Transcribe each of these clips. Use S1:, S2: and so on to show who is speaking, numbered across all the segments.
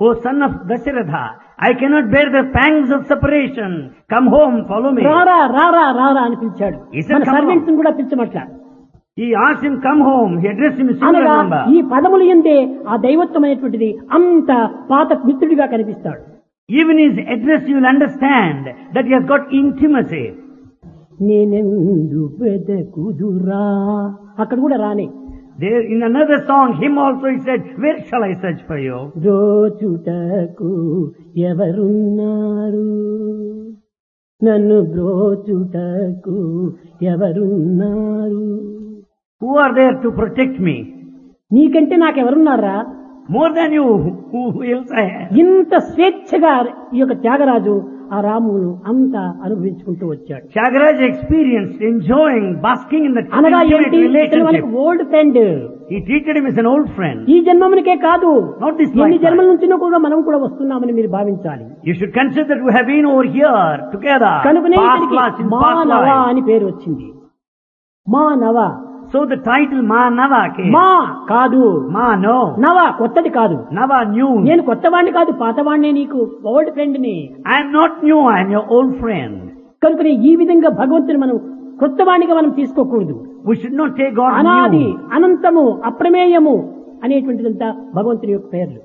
S1: O son of Dasharatha, I cannot bear the pangs of separation. Come home, follow me.
S2: రారా రారా రారా అని పిలిచాడు
S1: He said,
S2: మన
S1: "Come on."
S2: సర్వెంట్స్ కూడా పిలిచమట్ల
S1: He asked him, come home. He addressed him in singular
S2: అనగా
S1: number.
S2: ఈ పదములు ఎందే ఆ దైవత్వమైనటువంటిది అంత పాత మిత్రుడిగా కనిపిస్తాడు
S1: Even his address you will understand that he has got intimacy.
S2: నేనెందు వెదకుదురా అక్కడ కూడా రానే
S1: There in another song, him also he said, where shall I search for you?
S2: బ్రోచుటకు ఎవరున్నారు నన్ను బ్రోచుటకు ఎవరున్నారు
S1: Who are there to protect me?
S2: నీకంటే నాకెవరున్నారా
S1: More than you, who who else I have?
S2: ఇంత స్వేచ్ఛగా ఈ యొక్క త్యాగరాజు ఆ రామును అంత అనుభవించుకుంటూ వచ్చాడు
S1: Shagaraj experienced enjoying, basking in that
S2: అనగా
S1: intimate
S2: ఏంటి ఇతను మనకి
S1: relationship.
S2: Old friend
S1: He treated him as an old friend.
S2: ఈ జన్మమునికే కాదు
S1: Not this
S2: ఎన్ని
S1: lifetime.
S2: జన్మల నుంచినో కూడా మనం కూడా వస్తున్నామని మీరు భావించాలి
S1: You should consider that we have been over here together.
S2: కనుకనే
S1: Past
S2: ఇతనికి
S1: lives, in past
S2: మానవ
S1: lives.
S2: అని పేరు వచ్చింది మానవ
S1: So the title Manava came.
S2: మా కాదు
S1: Ma, no.
S2: నవ కొత్తది కాదు
S1: Nava, new.
S2: నేను కొత్తవాణ్ణి కాదు పాతవాణ్ణే నీకు ఓల్డ్ ఫ్రెండ్ ని
S1: I am not new, I am your old friend.
S2: కనుకనే ఈ విధంగా భగవంతుని మనం కొత్తవాణిగా మనం తీసుకోకూడదు
S1: We should not take God
S2: అనాది
S1: new.
S2: అనంతము అప్రమేయము అనేటువంటిదంతా భగవంతుని యొక్క పేర్లు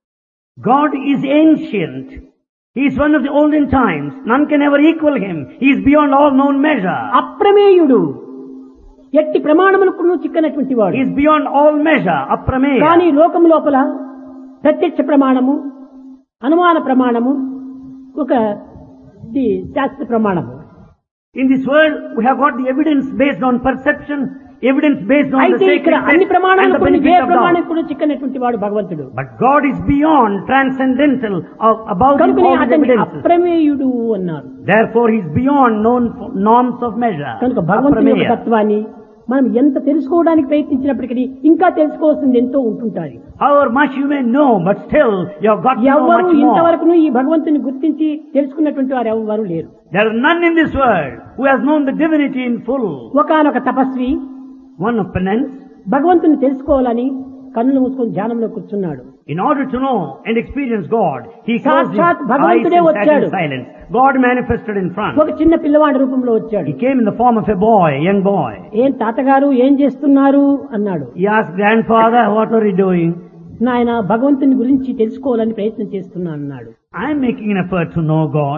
S1: God is ancient. He is one of the olden times. None can ever equal him. He is beyond all known measure.
S2: అప్రమేయుడు ఎట్టి ప్రమాణములకు చిక్కనటువంటి
S1: He
S2: వాడు
S1: is beyond all measure. Aprameya.
S2: కానీ లోకం లోపల ప్రత్యక్ష ప్రమాణము అనుమాన ప్రమాణము ఒక ఇది శాస్త్ర ప్రమాణము
S1: In this world, we have got the evidence based on perception, evidence based on the
S2: అయితే
S1: sacred
S2: ఇక్కడ అన్ని
S1: text and
S2: ప్రమాణాలు
S1: the
S2: కొన్ని ఏ
S1: benefit of
S2: ప్రమాణం
S1: God.
S2: కూడా చిక్కనటువంటి వాడు భగవంతుడు
S1: But God is beyond, transcendental, of, above
S2: కనుక
S1: all the
S2: అతన్ని
S1: evidences.
S2: అప్రమేయుడు అన్నారు
S1: Therefore, he is beyond known norms of measure.
S2: కనుక భగవంతుని యొక్క
S1: Aprameya.
S2: తత్వాన్ని మనం ఎంత తెలుసుకోవడానికి ప్రయత్నించినప్పటికీ ఇంకా తెలుసుకోవాల్సింది ఎంతో ఉంటుంటారు
S1: However much you may know, but still you have got to know
S2: ఎవరు
S1: much more.
S2: ఇంతవరకు ఈ భగవంతుని గుర్తించి తెలుసుకున్నటువంటి వారు ఎవరు లేరు
S1: There are none in this world who has known the divinity in full.
S2: ఒకనొక తపస్వి
S1: One of penance,
S2: భగవంతుని తెలుసుకోవాలని కన్నులు మూసుకొని ధ్యానంలో కూర్చున్నాడు
S1: in order to know and experience God, he closed his
S2: సాక్షాత్
S1: eyes
S2: భగవంతుడే
S1: and sat
S2: వచ్చాడు.
S1: in silence. God manifested in front.
S2: ఒక చిన్న పిల్లవాడి రూపంలో వచ్చాడు
S1: He came in the form of a boy, a young boy.
S2: ఏం తాతగారు ఏం చేస్తున్నారు అన్నాడు
S1: He asked, grandfather, what are you doing?
S2: నాయన భగవంతుని గురించి తెలుసుకోవాలని ప్రయత్నం చేస్తున్నా అన్నాడు
S1: I am making an effort to know God.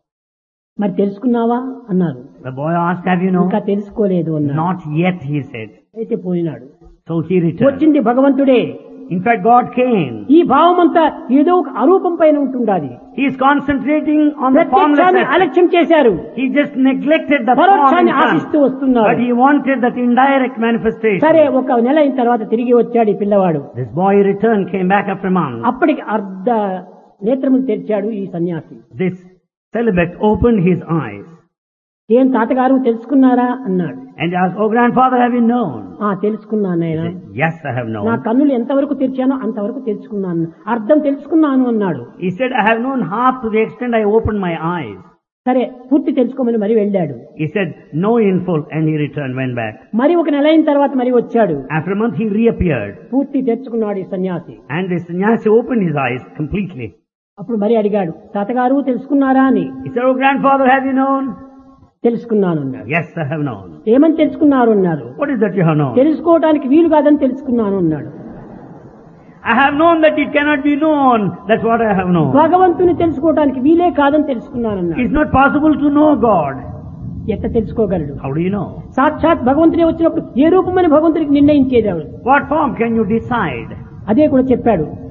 S2: మరి తెలుసుకున్నావా అన్నారు
S1: The boy asked, have you known?
S2: ఇంకా తెలుసుకోలేదు అన్నాడు
S1: Not yet, he said.
S2: అయితే పోయినాడు
S1: So he returned.
S2: వచ్చింది భగవంతుడే
S1: In fact, God came.
S2: ఈ భావం అంతా ఏదో ఒక అరూపం పైన ఉంటుండాలి
S1: He is concentrating on the formless
S2: ప్రత్యక్షాన్ని
S1: aspect.
S2: అలక్ష్యం చేశారు
S1: He just neglected the form in
S2: పరోక్షాన్ని
S1: front.
S2: ఆశిస్తూ వస్తున్నారు
S1: But he wanted that indirect manifestation.
S2: సరే ఒక నెల అయిన తర్వాత తిరిగి వచ్చాడు ఈ పిల్లవాడు
S1: This boy returned, came back after a month.
S2: అప్పటికి అర్ధ నేత్రములు తెరిచాడు ఈ సన్యాసి
S1: This celibate opened his eyes
S2: ఏం తాతగారు తెలుసుకున్నారా అన్నాడు
S1: and asked, Oh grandfather, have you known?
S2: ఆ తెలుసుకున్నాను
S1: He
S2: నాయన
S1: said, yes, I have
S2: నా
S1: known.
S2: కన్నులు ఎంతవరకు తెరిచానో అంతవరకు తెలుసుకున్నాను అర్థం తెలుసుకున్నాను అన్నాడు
S1: He said, I have known half to the extent I opened my eyes.
S2: సరే పూర్తి తెలుసుకోమని మరి వెళ్ళాడు
S1: He said, no in full, and he returned, went back.
S2: మరి ఒక నెల అయిన తర్వాత మరి వచ్చాడు
S1: After a month, he reappeared,
S2: పూర్తి తెచ్చుకున్నాడు ఈ సన్యాసి
S1: and the sannyasi opened his eyes completely.
S2: అప్పుడు మరి అడిగాడు తాతగారు తెలుసుకున్నారా అని
S1: He said, Oh grandfather, have you known?
S2: తెలుసుకున్నాను అన్నాడు
S1: Yes, I have known.
S2: ఏమని తెలుసుకున్నారు అన్నారు
S1: What is that you have known?
S2: తెలుసుకోవడానికి వీలు కాదని తెలుసుకున్నాను అన్నాడు
S1: I have known that it cannot be known. That's what I have known.
S2: భగవంతుని తెలుసుకోవడానికి వీలే కాదని తెలుసుకున్నాను అన్నాడు
S1: It's not possible to know God.
S2: ఎట్ట తెలుసుకోగలడు
S1: How do you know?
S2: సాక్షాత్ భగవంతుడే వచ్చినప్పుడు ఏ రూపమని భగవంతుడికి నిర్ణయించేది ఆవిడ.
S1: What form can you decide?
S2: అదే కూడా చెప్పాడు